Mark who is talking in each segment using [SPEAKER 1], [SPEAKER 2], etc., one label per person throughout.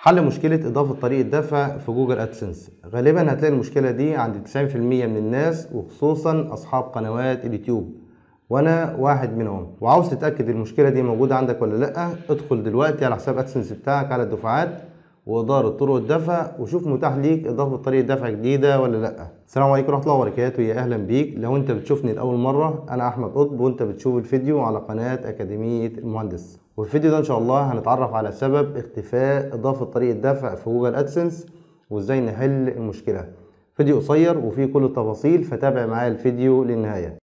[SPEAKER 1] حل مشكلة إضافة طريقة دفع في جوجل أدسنس غالبا هتلاقي المشكلة دي عند 90% من الناس وخصوصا أصحاب قنوات اليوتيوب وأنا واحد منهم وعاوز تتأكد المشكلة دي موجودة عندك ولا لأ ادخل دلوقتي على حساب أدسنس بتاعك على الدفعات وإدارة طرق الدفع وشوف متاح ليك إضافة طريقة دفع جديدة ولا لأ السلام عليكم ورحمة الله وبركاته يا أهلا بيك لو أنت بتشوفني لأول مرة أنا أحمد قطب وأنت بتشوف الفيديو على قناة أكاديمية المهندس وفي الفيديو ده إن شاء الله هنتعرف على سبب اختفاء إضافة طريقة دفع في جوجل أدسنس وإزاي نحل المشكلة فيديو قصير وفيه كل التفاصيل فتابع معايا الفيديو للنهاية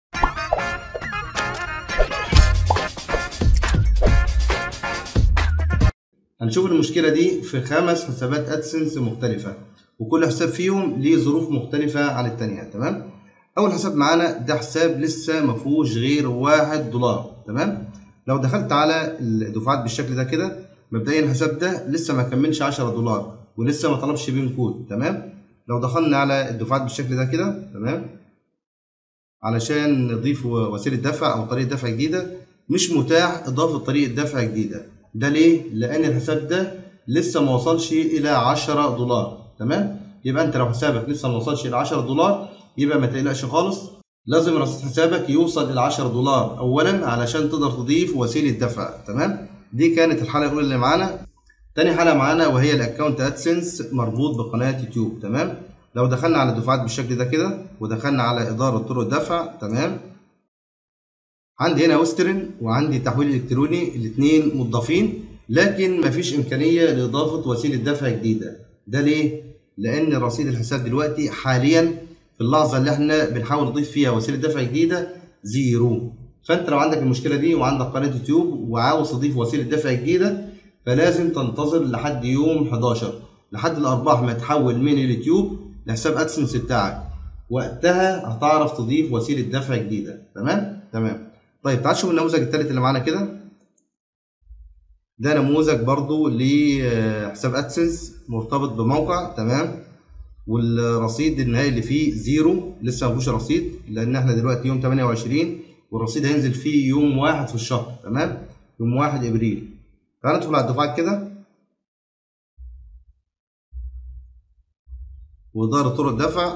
[SPEAKER 1] هنشوف المشكلة دي في خمس حسابات ادسنس مختلفة وكل حساب فيهم ليه ظروف مختلفة عن التانية تمام أول حساب معانا ده حساب لسه مفهوش غير واحد دولار تمام لو دخلت على الدفعات بالشكل ده كده مبدئيا الحساب ده لسه ما كملش 10 دولار ولسه ما طلبش بين كود تمام لو دخلنا على الدفعات بالشكل ده كده تمام علشان نضيف وسيلة دفع أو طريقة دفع جديدة مش متاح إضافة طريقة دفع جديدة ده ليه؟ لأن الحساب ده لسه ما وصلش إلى 10 دولار تمام؟ يبقى أنت لو حسابك لسه ما وصلش إلى 10 دولار يبقى ما تقلقش خالص لازم رصيد حسابك يوصل إلى 10 دولار أولا علشان تقدر تضيف وسيلة دفع تمام؟ دي كانت الحالة الأولى اللي معانا تاني حالة معانا وهي الأكونت أدسنس مربوط بقناة يوتيوب تمام؟ لو دخلنا على الدفعات بالشكل ده كده ودخلنا على إدارة طرق الدفع تمام؟ عندي هنا وسترن وعندي تحويل الكتروني الاثنين مضافين لكن مفيش امكانيه لاضافه وسيله دفع جديده ده ليه لان رصيد الحساب دلوقتي حاليا في اللحظه اللي احنا بنحاول نضيف فيها وسيله دفع جديده زيرو فانت لو عندك المشكله دي وعندك قناه يوتيوب وعاوز تضيف وسيله دفع جديده فلازم تنتظر لحد يوم 11 لحد الارباح ما تحول من اليوتيوب لحساب ادسنس بتاعك وقتها هتعرف تضيف وسيله دفع جديده تمام تمام طيب تعال نشوف النموذج الثالث اللي معانا كده ده نموذج برضو لحساب ادسنس مرتبط بموقع تمام والرصيد النهائي اللي فيه زيرو لسه ما فيهوش رصيد لان احنا دلوقتي يوم 28 والرصيد هينزل فيه يوم واحد في الشهر تمام يوم 1 ابريل تعال ندخل على الدفعات كده وإدارة طرق الدفع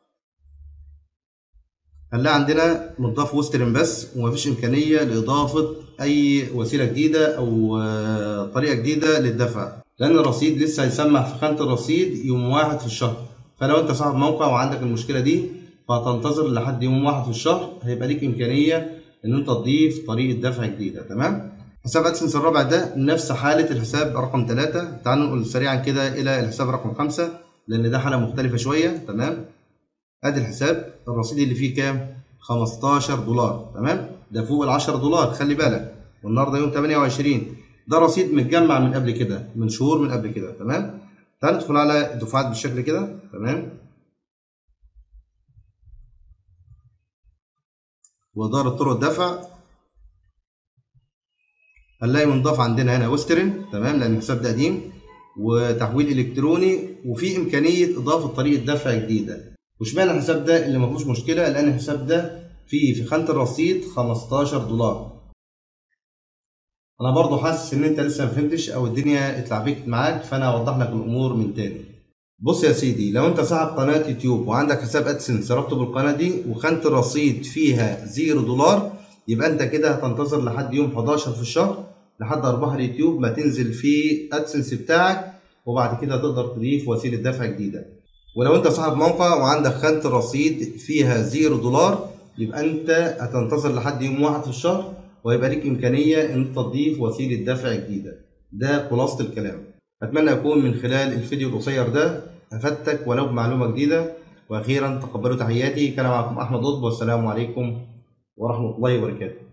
[SPEAKER 1] هنلاقي عندنا مضاف وسترن بس ومفيش إمكانية لإضافة أي وسيلة جديدة أو طريقة جديدة للدفع لأن الرصيد لسه هيسمع في خانة الرصيد يوم واحد في الشهر فلو أنت صاحب موقع وعندك المشكلة دي فهتنتظر لحد يوم واحد في الشهر هيبقى ليك إمكانية إن أنت تضيف طريقة دفع جديدة تمام حساب أدسنس الرابع ده نفس حالة الحساب رقم ثلاثة تعالوا نقول سريعا كده إلى الحساب رقم خمسة لأن ده حالة مختلفة شوية تمام ادي الحساب الرصيد اللي فيه كام 15 دولار تمام ده فوق ال 10 دولار خلي بالك والنهارده يوم 28 ده رصيد متجمع من قبل كده من شهور من قبل كده تمام تعال ندخل على الدفعات بالشكل كده تمام وإدارة طرق الدفع هنلاقي منضاف عندنا هنا وسترن تمام لأن الحساب ده قديم وتحويل إلكتروني وفي إمكانية إضافة طريقة دفع جديدة واشمعنى الحساب ده اللي ما فيهوش مشكله لان الحساب ده فيه في خانه الرصيد 15 دولار انا برضو حاسس ان انت لسه ما فهمتش او الدنيا اتلعبكت معاك فانا هوضح لك الامور من تاني بص يا سيدي لو انت صاحب قناه يوتيوب وعندك حساب ادسنس ربطه بالقناه دي وخانه الرصيد فيها 0 دولار يبقى انت كده هتنتظر لحد يوم 11 في الشهر لحد ارباح اليوتيوب ما تنزل في ادسنس بتاعك وبعد كده تقدر تضيف وسيله دفع جديده ولو انت صاحب موقع وعندك خانة الرصيد فيها زيرو دولار يبقى انت هتنتظر لحد يوم واحد في الشهر ويبقى ليك امكانية ان انت تضيف وسيلة دفع جديدة ده خلاصة الكلام اتمنى اكون من خلال الفيديو القصير ده افدتك ولو بمعلومة جديدة واخيرا تقبلوا تحياتي كان معكم احمد قطب والسلام عليكم ورحمة الله وبركاته